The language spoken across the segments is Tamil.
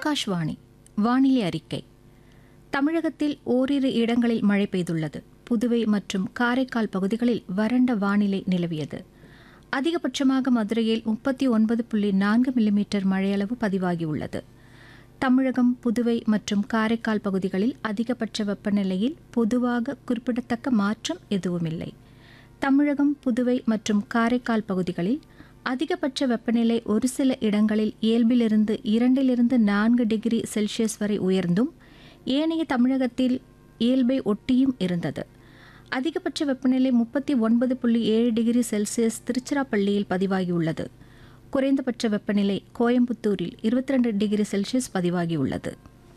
ஆகாஷ்வாணி வானிலை அறிக்கை தமிழகத்தில் ஓரிரு இடங்களில் மழை பெய்துள்ளது புதுவை மற்றும் காரைக்கால் பகுதிகளில் வறண்ட வானிலை நிலவியது அதிகபட்சமாக மதுரையில் முப்பத்தி ஒன்பது புள்ளி நான்கு மில்லிமீட்டர் மழையளவு பதிவாகியுள்ளது தமிழகம் புதுவை மற்றும் காரைக்கால் பகுதிகளில் அதிகபட்ச வெப்பநிலையில் பொதுவாக குறிப்பிடத்தக்க மாற்றம் எதுவுமில்லை தமிழகம் புதுவை மற்றும் காரைக்கால் பகுதிகளில் அதிகபட்ச வெப்பநிலை ஒரு சில இடங்களில் இயல்பிலிருந்து இரண்டிலிருந்து நான்கு டிகிரி செல்சியஸ் வரை உயர்ந்தும் ஏனைய தமிழகத்தில் இயல்பை ஒட்டியும் இருந்தது அதிகபட்ச வெப்பநிலை முப்பத்தி ஒன்பது புள்ளி ஏழு டிகிரி செல்சியஸ் திருச்சிராப்பள்ளியில் பதிவாகியுள்ளது குறைந்தபட்ச வெப்பநிலை கோயம்புத்தூரில் இருபத்தி ரெண்டு டிகிரி செல்சியஸ் பதிவாகியுள்ளது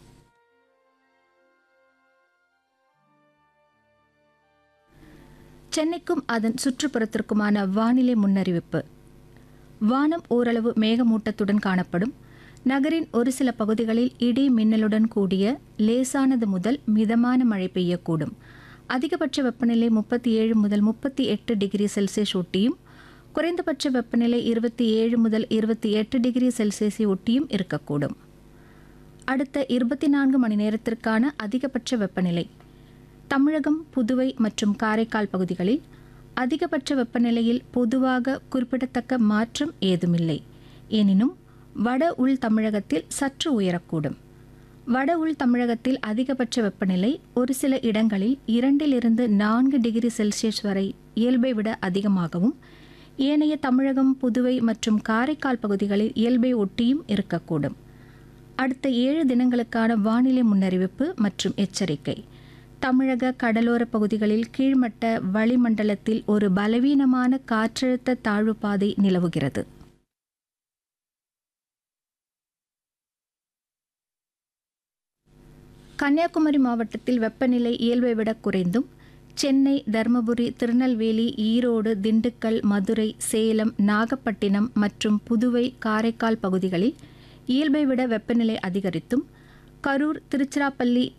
சென்னைக்கும் அதன் சுற்றுப்புறத்திற்குமான வானிலை முன்னறிவிப்பு வானம் ஓரளவு மேகமூட்டத்துடன் காணப்படும் நகரின் ஒரு சில பகுதிகளில் இடி மின்னலுடன் கூடிய லேசானது முதல் மிதமான மழை பெய்யக்கூடும் அதிகபட்ச வெப்பநிலை முப்பத்தி ஏழு முதல் முப்பத்தி எட்டு டிகிரி செல்சியஸ் ஒட்டியும் குறைந்தபட்ச வெப்பநிலை இருபத்தி ஏழு முதல் இருபத்தி எட்டு டிகிரி செல்சியஸை ஒட்டியும் இருக்கக்கூடும் அடுத்த இருபத்தி நான்கு மணி நேரத்திற்கான அதிகபட்ச வெப்பநிலை தமிழகம் புதுவை மற்றும் காரைக்கால் பகுதிகளில் அதிகபட்ச வெப்பநிலையில் பொதுவாக குறிப்பிடத்தக்க மாற்றம் ஏதுமில்லை எனினும் வட உள் தமிழகத்தில் சற்று உயரக்கூடும் வட உள் தமிழகத்தில் அதிகபட்ச வெப்பநிலை ஒரு சில இடங்களில் இரண்டிலிருந்து நான்கு டிகிரி செல்சியஸ் வரை இயல்பை விட அதிகமாகவும் ஏனைய தமிழகம் புதுவை மற்றும் காரைக்கால் பகுதிகளில் இயல்பை ஒட்டியும் இருக்கக்கூடும் அடுத்த ஏழு தினங்களுக்கான வானிலை முன்னறிவிப்பு மற்றும் எச்சரிக்கை தமிழக கடலோர பகுதிகளில் கீழ்மட்ட வளிமண்டலத்தில் ஒரு பலவீனமான காற்றழுத்த தாழ்வு பாதை நிலவுகிறது கன்னியாகுமரி மாவட்டத்தில் வெப்பநிலை இயல்பை விட குறைந்தும் சென்னை தருமபுரி திருநெல்வேலி ஈரோடு திண்டுக்கல் மதுரை சேலம் நாகப்பட்டினம் மற்றும் புதுவை காரைக்கால் பகுதிகளில் இயல்பை விட வெப்பநிலை அதிகரித்தும் கரூர் திருச்சிராப்பள்ளி